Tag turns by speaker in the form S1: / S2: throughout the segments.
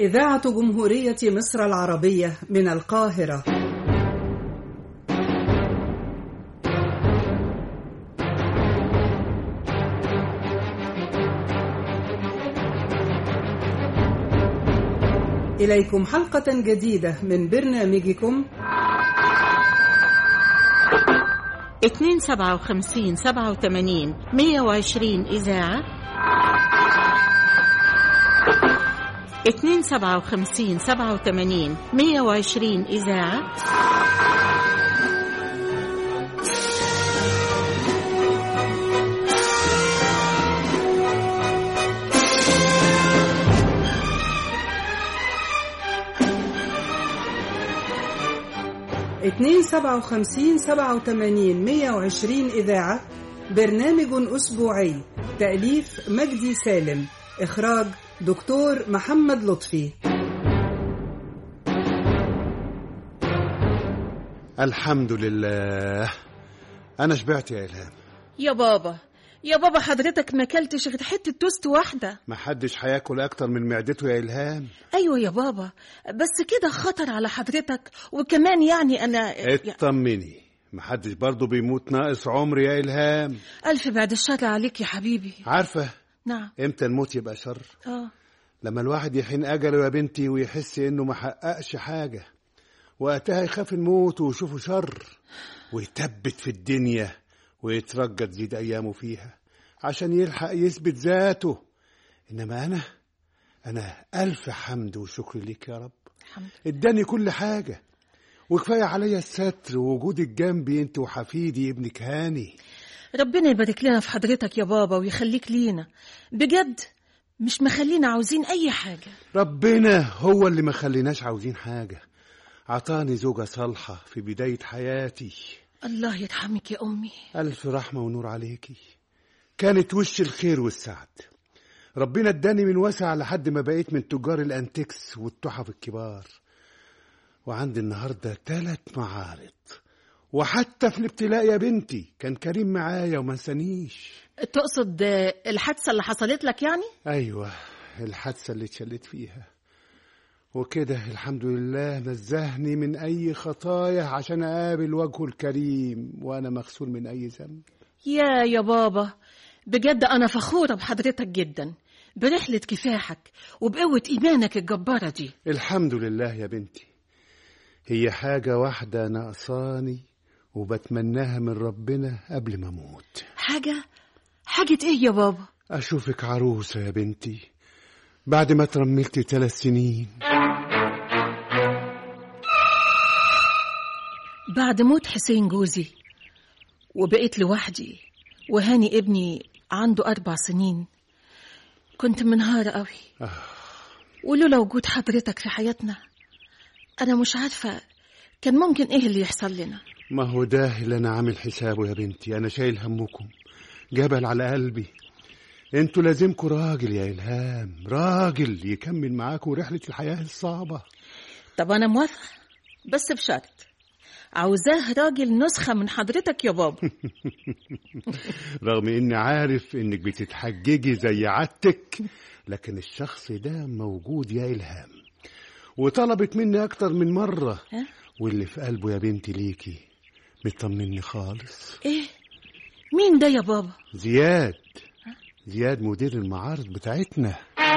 S1: إذاعة جمهورية مصر العربية من القاهرة إليكم حلقة جديدة من برنامجكم
S2: اتنين سبعة وخمسين سبعة وثمانين مية وعشرين إذاعة اتنين سبعة وخمسين سبعة وثمانين مية وعشرين إذاعة
S1: اتنين سبعة وخمسين سبعة وثمانين مية وعشرين إذاعة برنامج أسبوعي تأليف مجدي سالم إخراج دكتور محمد لطفي
S3: الحمد لله أنا شبعت يا إلهام
S2: يا بابا يا بابا حضرتك ما اكلتش غير حتة توست واحدة
S3: محدش هياكل أكتر من معدته يا إلهام
S2: أيوة يا بابا بس كده خطر على حضرتك وكمان يعني أنا
S3: اطمني محدش برضه بيموت ناقص عمر يا إلهام
S2: ألف بعد الشر عليك يا حبيبي
S3: عارفة
S2: نعم
S3: إمتى الموت يبقى شر
S2: اه
S3: لما الواحد يحين أجله يا بنتي ويحس إنه ما حققش حاجة وقتها يخاف الموت ويشوفه شر ويثبت في الدنيا ويترجى تزيد أيامه فيها عشان يلحق يثبت ذاته إنما أنا أنا ألف حمد وشكر ليك يا رب
S2: الحمد
S3: اداني كل حاجة وكفاية عليا الستر ووجودك جنبي انت وحفيدي ابنك هاني
S2: ربنا يبارك لنا في حضرتك يا بابا ويخليك لينا بجد مش مخلينا عاوزين أي حاجة
S3: ربنا هو اللي ما خليناش عاوزين حاجة عطاني زوجة صالحة في بداية حياتي
S2: الله يرحمك يا أمي
S3: ألف رحمة ونور عليكي كانت وش الخير والسعد ربنا اداني من وسع لحد ما بقيت من تجار الانتكس والتحف الكبار وعندي النهاردة تلات معارض وحتى في الابتلاء يا بنتي كان كريم معايا وما نسانيش
S2: تقصد آه، الحادثة اللي حصلت لك يعني؟
S3: أيوة الحادثة اللي اتشلت فيها وكده الحمد لله نزهني من أي خطايا عشان أقابل وجهه الكريم وأنا مغسول من أي ذنب
S2: يا يا بابا بجد أنا فخورة بحضرتك جدا برحلة كفاحك وبقوة إيمانك الجبارة دي
S3: الحمد لله يا بنتي هي حاجة واحدة ناقصاني وبتمناها من ربنا قبل ما أموت
S2: حاجة حاجة إيه يا بابا؟
S3: أشوفك عروسة يا بنتي بعد ما ترملتي ثلاث سنين
S2: بعد موت حسين جوزي وبقيت لوحدي وهاني ابني عنده أربع سنين كنت منهارة قوي ولولا وجود حضرتك في حياتنا أنا مش عارفة كان ممكن إيه اللي يحصل لنا
S3: ما هو ده اللي أنا عامل حسابه يا بنتي أنا شايل همكم جبل على قلبي انتوا لازمكوا راجل يا إلهام راجل يكمل معاكم رحلة الحياة الصعبة
S2: طب أنا موافقة بس بشرط عاوزاه راجل نسخة من حضرتك يا بابا
S3: رغم إني عارف إنك بتتحججي زي عادتك لكن الشخص ده موجود يا إلهام وطلبت مني أكتر من مرة
S2: ها؟
S3: واللي في قلبه يا بنتي ليكي مطمني خالص
S2: إيه مين ده يا بابا
S3: زياد زياد مدير المعارض بتاعتنا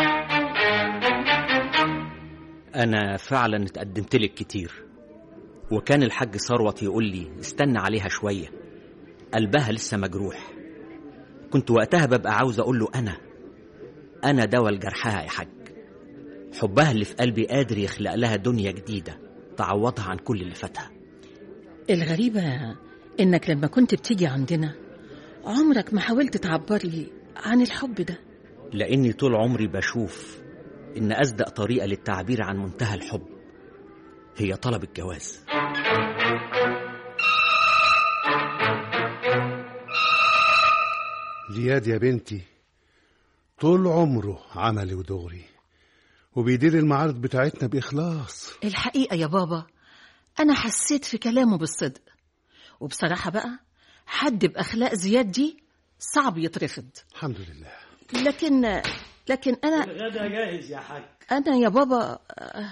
S4: أنا فعلا اتقدمت لك كتير وكان الحاج ثروت يقول لي استنى عليها شوية قلبها لسه مجروح كنت وقتها ببقى عاوز أقول له أنا أنا دوا لجرحها يا حاج حبها اللي في قلبي قادر يخلق لها دنيا جديدة تعوضها عن كل اللي فاتها
S2: الغريبة إنك لما كنت بتيجي عندنا عمرك ما حاولت تعبر لي عن الحب ده
S4: لأني طول عمري بشوف إن أصدق طريقة للتعبير عن منتهى الحب هي طلب الجواز
S3: زياد يا بنتي طول عمره عملي ودغري وبيدير المعارض بتاعتنا بإخلاص
S2: الحقيقة يا بابا أنا حسيت في كلامه بالصدق وبصراحة بقى حد بأخلاق زياد دي صعب يترفض
S3: الحمد لله
S2: لكن لكن أنا
S5: الغدا جاهز يا حاج
S2: أنا يا بابا آه،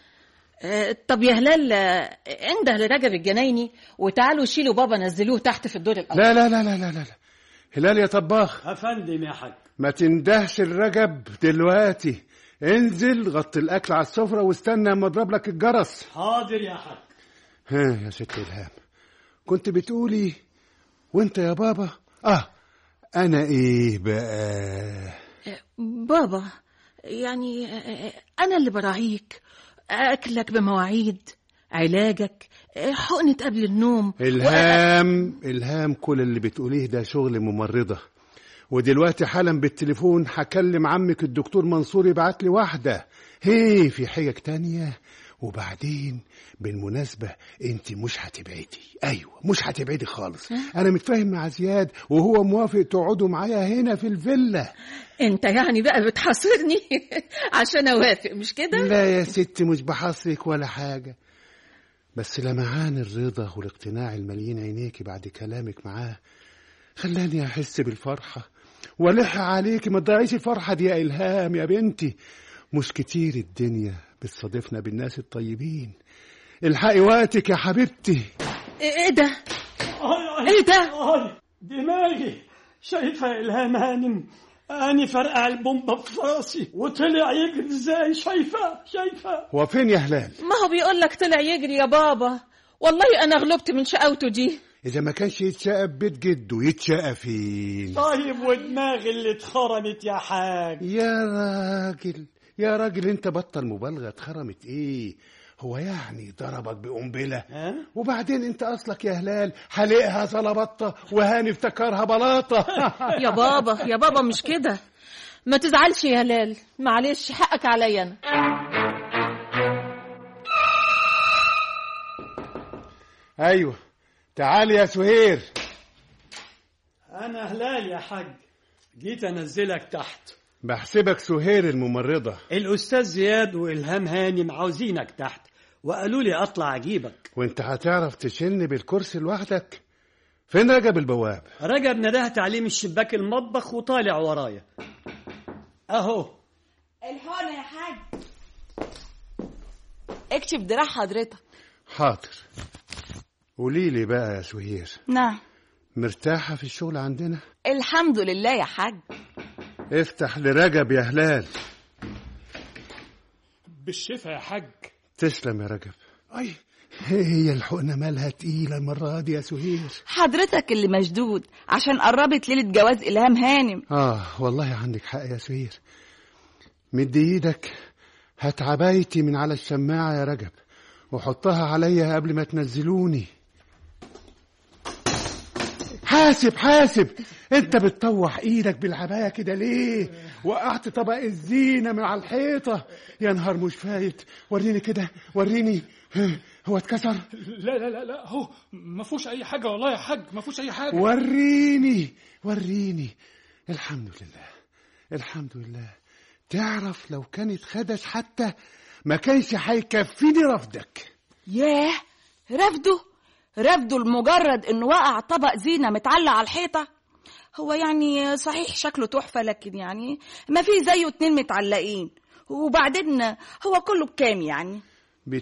S2: آه، طب يا هلال آه، انده لرجب الجنايني وتعالوا شيلوا بابا نزلوه تحت في الدور الأول
S3: لا لا لا لا لا لا لا. هلال يا طباخ
S5: افندم يا حاج
S3: ما تندهش الرجب دلوقتي انزل غطي الاكل على السفره واستنى اما اضرب لك الجرس
S5: حاضر يا حاج
S3: ها يا ست الهام كنت بتقولي وانت يا بابا اه انا ايه بقى
S2: بابا يعني آه، أنا اللي براعيك أكلك بمواعيد علاجك آه، حقنة قبل النوم
S3: الهام الهام كل اللي بتقوليه ده شغل ممرضة ودلوقتي حالا بالتليفون هكلم عمك الدكتور منصور يبعت لي واحدة هي في حجج تانية وبعدين بالمناسبة انت مش هتبعدي ايوه مش هتبعدي خالص انا متفاهم مع زياد وهو موافق تقعدوا معايا هنا في الفيلا
S2: انت يعني بقى بتحاصرني عشان اوافق مش كده
S3: لا يا ستي مش بحصرك ولا حاجة بس لمعان الرضا والاقتناع المليين عينيكي بعد كلامك معاه خلاني أحس بالفرحة ولح عليكي ما تضيعيش الفرحة دي يا إلهام يا بنتي مش كتير الدنيا بتصادفنا بالناس الطيبين الحقي وقتك يا حبيبتي
S2: ايه ده
S5: آي-
S2: إيه ده؟
S5: آي، دماغي شايفة يا إلهام هانم أني فرقع البومبة في راسي وطلع يجري ازاي شايفة شايفة
S3: هو فين يا هلال
S2: ما هو بيقول لك طلع يجري يا بابا والله انا غلبت من شقاوته دي
S3: إذا ما كانش يتشقى بيت جده يتشقى فين
S5: طيب ودماغي اللي اتخرمت يا حاج
S3: يا راجل يا راجل انت بطل مبالغة اتخرمت ايه هو يعني ضربك بقنبلة
S5: ها؟
S3: وبعدين انت اصلك يا هلال حلقها زلبطة وهاني افتكرها بلاطة
S2: يا بابا يا بابا مش كده ما تزعلش يا هلال معلش حقك عليا انا
S3: ايوه تعال يا سهير
S5: أنا هلال يا حاج جيت أنزلك تحت
S3: بحسبك سهير الممرضة
S5: الأستاذ زياد وإلهام هانم عاوزينك تحت وقالوا لي أطلع أجيبك
S3: وانت هتعرف تشن بالكرسي لوحدك فين رجب البواب
S5: رجب ندهت عليه من الشباك المطبخ وطالع ورايا أهو
S6: الحقنة يا حاج اكشف دراع حضرتك
S3: حاضر قولي لي بقى يا سهير
S6: نعم
S3: مرتاحة في الشغل عندنا
S6: الحمد لله يا حاج
S3: افتح لرجب يا هلال
S7: بالشفا يا حاج
S3: تسلم يا رجب اي هي الحقنة مالها تقيلة المرة دي يا سهير
S6: حضرتك اللي مشدود عشان قربت ليلة جواز إلهام هانم
S3: آه والله عندك حق يا سهير مد ايدك هات عبايتي من على الشماعة يا رجب وحطها عليا قبل ما تنزلوني حاسب حاسب انت بتطوح ايدك بالعباية كده ليه وقعت طبق الزينة من على الحيطة يا نهار مش فايت وريني كده وريني ها، هو اتكسر
S7: لا لا لا لا هو ما فيهوش اي حاجه والله يا حاج ما فيهوش اي حاجه
S3: وريني وريني الحمد لله الحمد لله تعرف لو كانت خدش حتى ما كانش هيكفيني رفضك
S6: ياه رفضه رفضه لمجرد انه وقع طبق زينة متعلق على الحيطة هو يعني صحيح شكله تحفة لكن يعني ما في زيه اتنين متعلقين وبعدين هو كله بكام يعني
S3: ب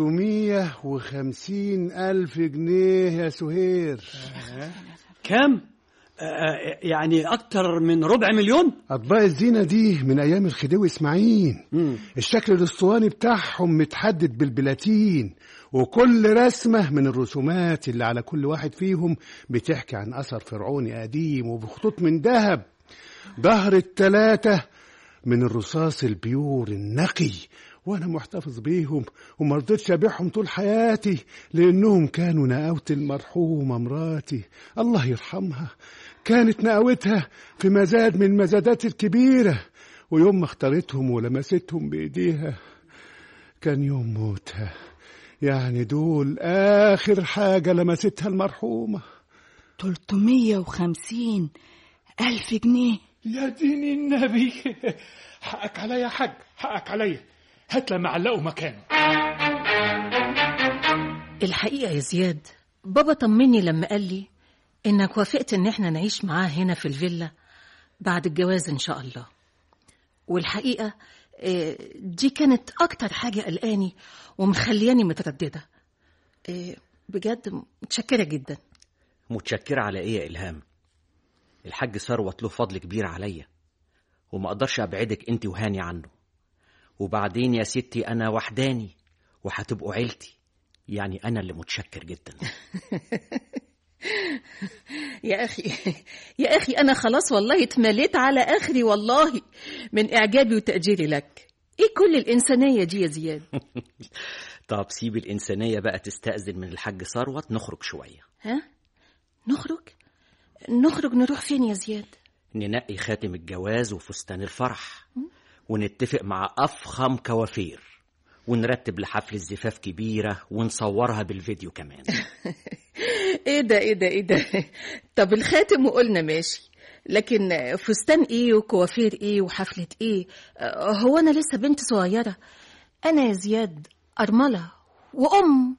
S3: 350 ألف جنيه يا سهير
S5: كام؟ آه، يعني أكتر من ربع مليون؟
S3: أطباق الزينة دي من أيام الخديوي إسماعيل
S5: مم.
S3: الشكل الأسطواني بتاعهم متحدد بالبلاتين وكل رسمة من الرسومات اللي على كل واحد فيهم بتحكي عن أثر فرعوني قديم وبخطوط من ذهب ظهر التلاتة من الرصاص البيور النقي وأنا محتفظ بيهم وما رضيتش أبيعهم طول حياتي لأنهم كانوا نقاوة المرحومة مراتي الله يرحمها كانت نقاوتها في مزاد من المزادات الكبيرة ويوم ما اختارتهم ولمستهم بإيديها كان يوم موتها يعني دول آخر حاجة لمستها المرحومة
S6: 350 ألف جنيه
S7: يا دين النبي حقك عليا يا حاج حقك عليا هات لما علقه مكانه
S2: الحقيقة يا زياد بابا طمني لما قال لي إنك وافقت إن إحنا نعيش معاه هنا في الفيلا بعد الجواز إن شاء الله والحقيقة آه، دي كانت أكتر حاجة قلقاني ومخلياني مترددة آه، بجد متشكرة جدا
S4: متشكرة على ايه يا إلهام الحاج ثروت له فضل كبير عليا وما اقدرش ابعدك انت وهاني عنه وبعدين يا ستي انا وحداني وهتبقوا عيلتي يعني انا اللي متشكر جدا
S2: يا أخي يا أخي أنا خلاص والله اتمليت على آخري والله من إعجابي وتقديري لك إيه كل الإنسانية دي يا زياد
S4: طب سيب الإنسانية بقى تستأذن من الحاج ثروت نخرج شوية
S2: ها نخرج نخرج نروح فين يا زياد
S4: ننقي خاتم الجواز وفستان الفرح ونتفق مع أفخم كوافير ونرتب لحفل الزفاف كبيرة ونصورها بالفيديو كمان
S2: ايه ده ايه ده ايه ده طب الخاتم وقلنا ماشي لكن فستان ايه وكوافير ايه وحفلة ايه آه، هو انا لسه بنت صغيرة انا يا زياد ارملة وام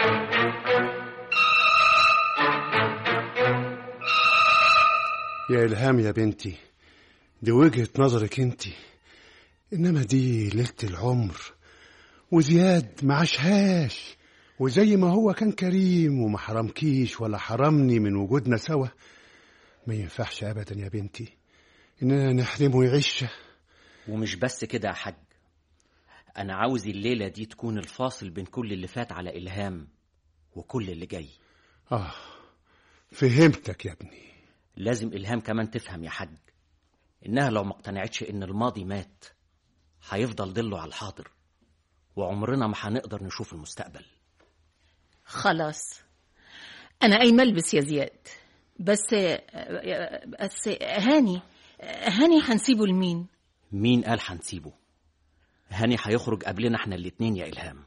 S3: يا إلهام يا بنتي دي وجهة نظرك انت إنما دي ليلة العمر وزياد ما عاشهاش وزي ما هو كان كريم وما حرمكيش ولا حرمني من وجودنا سوا ما ينفعش أبدا يا بنتي إننا نحرمه يعيشه
S4: ومش بس كده يا حاج أنا عاوز الليلة دي تكون الفاصل بين كل اللي فات على إلهام وكل اللي جاي
S3: آه فهمتك يا ابني
S4: لازم إلهام كمان تفهم يا حاج إنها لو ما اقتنعتش إن الماضي مات هيفضل ضله على الحاضر وعمرنا ما هنقدر نشوف المستقبل
S2: خلاص انا قايمه البس يا زياد بس بس هاني هاني هنسيبه لمين
S4: مين قال هنسيبه هاني هيخرج قبلنا احنا الاتنين يا إلهام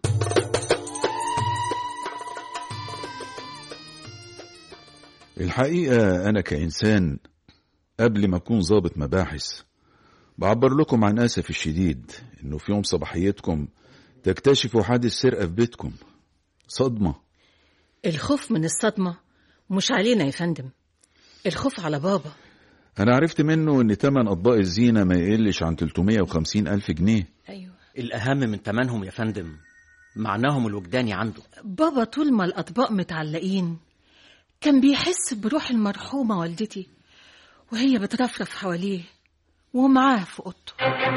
S8: الحقيقة أنا كإنسان قبل ما أكون ضابط مباحث بعبر لكم عن أسف الشديد إنه في يوم صباحيتكم تكتشفوا حادث سرقة في بيتكم صدمة
S2: الخوف من الصدمه مش علينا يا فندم الخوف على بابا
S8: أنا عرفت منه إن تمن أطباق الزينة ما يقلش عن 350 ألف جنيه
S2: ايوه
S4: الأهم من تمنهم يا فندم معناهم الوجداني عنده
S2: بابا طول ما الاطباق متعلقين كان بيحس بروح المرحومه والدتي وهي بترفرف حواليه ومعاه في اوضته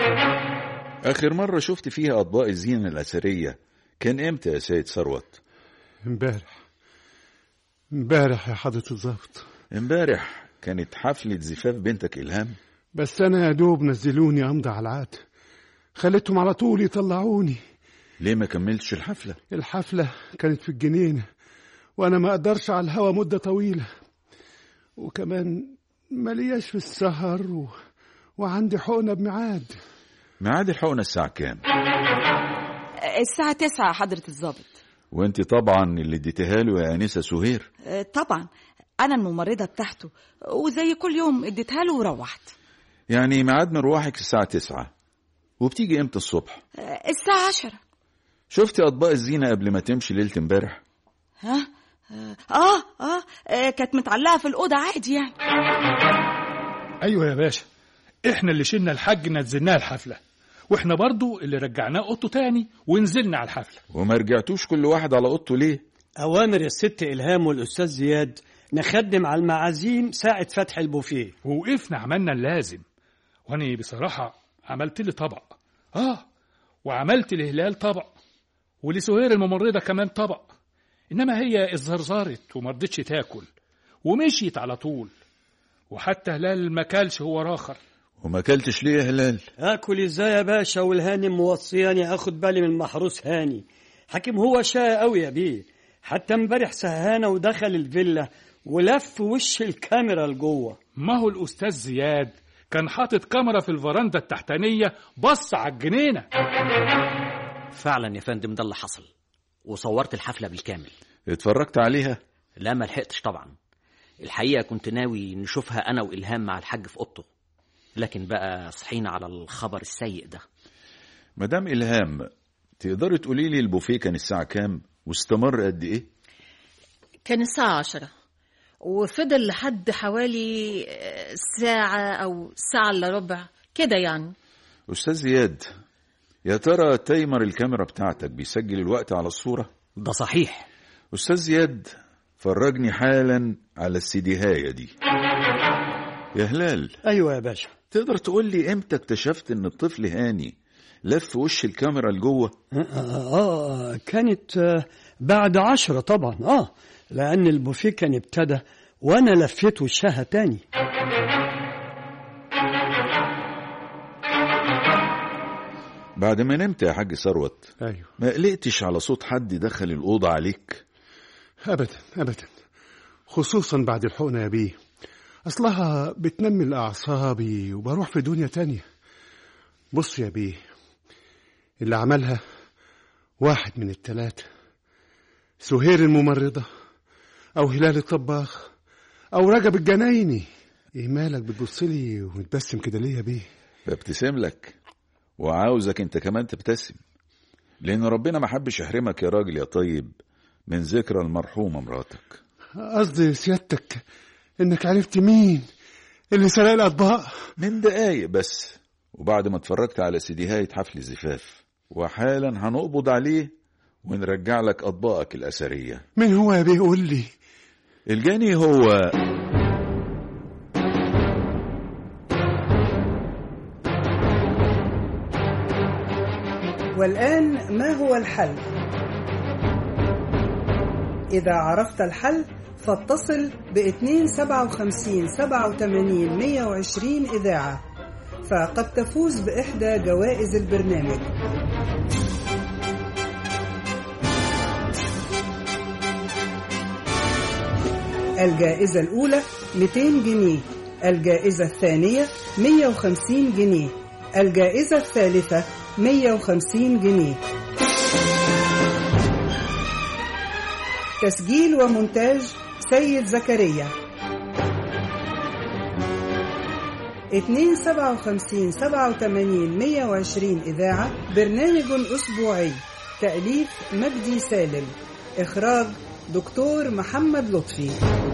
S8: آخر مرة شفت فيها أطباق الزينة الأثرية كان إمتى يا سيد ثروت؟
S3: امبارح امبارح يا حضرة الظابط
S8: امبارح كانت حفلة زفاف بنتك إلهام
S3: بس أنا يا دوب نزلوني أمضي على العقد خليتهم على طول يطلعوني
S8: ليه ما كملتش الحفلة؟
S3: الحفلة كانت في الجنينة وأنا ما أقدرش على الهوا مدة طويلة وكمان ملياش في السهر و... وعندي حقنة بميعاد
S8: ميعاد الحقنة الساعة كام؟
S6: الساعة تسعة حضرة الضابط
S8: وانت طبعا اللي اديتها له يا أنسة سهير
S6: آه، طبعا أنا الممرضة بتاعته وزي كل يوم اديتها له وروحت
S8: يعني ميعاد مروحك الساعة تسعة وبتيجي امتى الصبح؟
S6: آه، الساعة عشرة
S8: شفتي أطباق الزينة قبل ما تمشي ليلة امبارح؟
S6: ها آه آه, آه, آه كانت متعلقة في الأوضة عادي يعني
S7: ايوه يا باشا احنا اللي شلنا الحاج نزلناه الحفله واحنا برضو اللي رجعناه اوضته تاني ونزلنا على الحفله
S8: وما رجعتوش كل واحد على أوضته ليه؟
S5: أوامر الست إلهام والأستاذ زياد نخدم على المعازيم ساعة فتح البوفيه
S7: ووقفنا عملنا اللازم وانا بصراحه عملت لي طبق اه وعملت لهلال طبق ولسهير الممرضه كمان طبق انما هي اتزرزرت وما رضتش تاكل ومشيت على طول وحتى هلال ما كلش هو راخر
S8: وما أكلتش ليه يا هلال؟
S5: آكل إزاي يا باشا والهانم موصياني آخد بالي من المحروس هاني حكيم هو شقى قوي يا بيه حتى امبارح سهانة ودخل الفيلا ولف وش الكاميرا لجوه
S7: ما هو الأستاذ زياد كان حاطط كاميرا في الفرندة التحتانية بص على الجنينة
S4: فعلا يا فندم ده اللي حصل وصورت الحفلة بالكامل
S8: اتفرجت عليها؟
S4: لا ما لحقتش طبعا الحقيقة كنت ناوي نشوفها أنا وإلهام مع الحاج في أوضته لكن بقى صحينا على الخبر السيء ده
S8: مدام إلهام تقدري تقولي لي البوفيه كان الساعة كام واستمر قد إيه؟
S2: كان الساعة عشرة وفضل لحد حوالي آه، ساعة أو ساعة إلا ربع كده يعني
S8: أستاذ زياد يا ترى تايمر الكاميرا بتاعتك بيسجل الوقت على الصورة
S4: ده صحيح
S8: أستاذ زياد فرجني حالا على السيديهاية دي يا هلال
S5: ايوه يا باشا
S8: تقدر تقول لي امتى اكتشفت ان الطفل هاني لف وش الكاميرا لجوه
S5: آه, آه كانت آه بعد عشرة طبعا اه لأن البوفيه كان ابتدى وأنا لفيت وشها تاني
S8: بعد ما نمت يا حاج ثروت
S3: ايوه
S8: ما قلقتش على صوت حد دخل الأوضة عليك
S3: ابدا ابدا خصوصا بعد الحقنه يا بيه اصلها بتنمي اعصابي وبروح في دنيا تانية بص يا بيه اللي عملها واحد من التلاتة سهير الممرضة أو هلال الطباخ أو رجب الجنايني إيه مالك بتبصلي ومتبسم كده ليه يا بيه
S8: ببتسم لك وعاوزك انت كمان تبتسم لأن ربنا ما حبش يحرمك يا راجل يا طيب من ذكرى المرحومة مراتك
S3: قصدي سيادتك إنك عرفت مين اللي سرق الأطباق
S8: من دقايق بس وبعد ما اتفرجت على سيديهاية حفل الزفاف وحالا هنقبض عليه ونرجع لك أطباقك الأثرية
S3: مين هو يا بيه قول لي
S8: الجاني هو
S1: والآن ما هو الحل؟ إذا عرفت الحل فاتصل ب 257 87 120 إذاعة فقد تفوز بإحدى جوائز البرنامج الجائزة الأولى 200 جنيه الجائزة الثانية 150 جنيه الجائزة الثالثة 150 جنيه تسجيل ومونتاج سيد زكريا 257 87 120 إذاعة برنامج أسبوعي تأليف مجدي سالم إخراج دكتور محمد لطفي